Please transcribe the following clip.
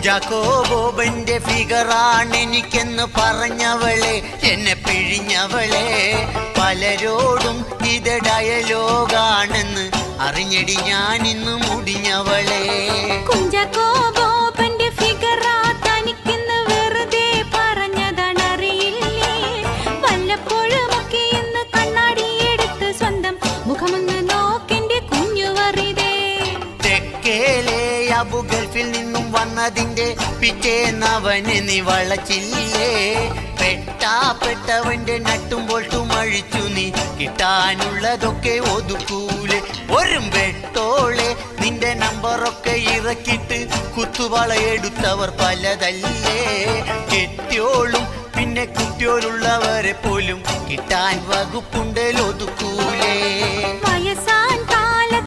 കുഞ്ചാക്കോ ബോബന്റെ ഫിഗറാണ് എനിക്കെന്ന് പറഞ്ഞവളെ എന്നെ പിഴിഞ്ഞവളെ പലരോടും ഇത് ഡയലോഗാണെന്ന് അറിഞ്ഞടി ഞാൻ ഇന്ന് മുടിഞ്ഞവളെ കുഞ്ചാക്കോ ബോബന്റെ ഫിഗറാ തനിക്കിന്ന് വെറുതെ പറഞ്ഞതാണ് അറിയില്ലേ വല്ലപ്പോഴുമൊക്കെ എന്ന് കണ്ണാടി എടുത്ത് സ്വന്തം മുഖമൊന്ന് നോക്കെന്റെ കുഞ്ഞു വറിതേ തെക്കേലെ അബു ഗൾഫിൽ നിന്നും വന്നതിന്റെ പിറ്റേന്നവന് നീ വളച്ചില്ലേ പെട്ടാ പെട്ടവന്റെ നട്ടും പൊട്ടും അഴിച്ചു നീ കിട്ടാനുള്ളതൊക്കെ ഒതുക്കൂലെ ഒരു വെട്ടോളെ നിന്റെ നമ്പറൊക്കെ ഇറക്കിട്ട് കുത്തുവളയെടുത്തവർ പലതല്ലേ കെട്ടിയോളും പിന്നെ കുട്ടിയോലുള്ളവരെ പോലും കിട്ടാൻ വകുപ്പുണ്ടൽ ഒതുക്കൂലേ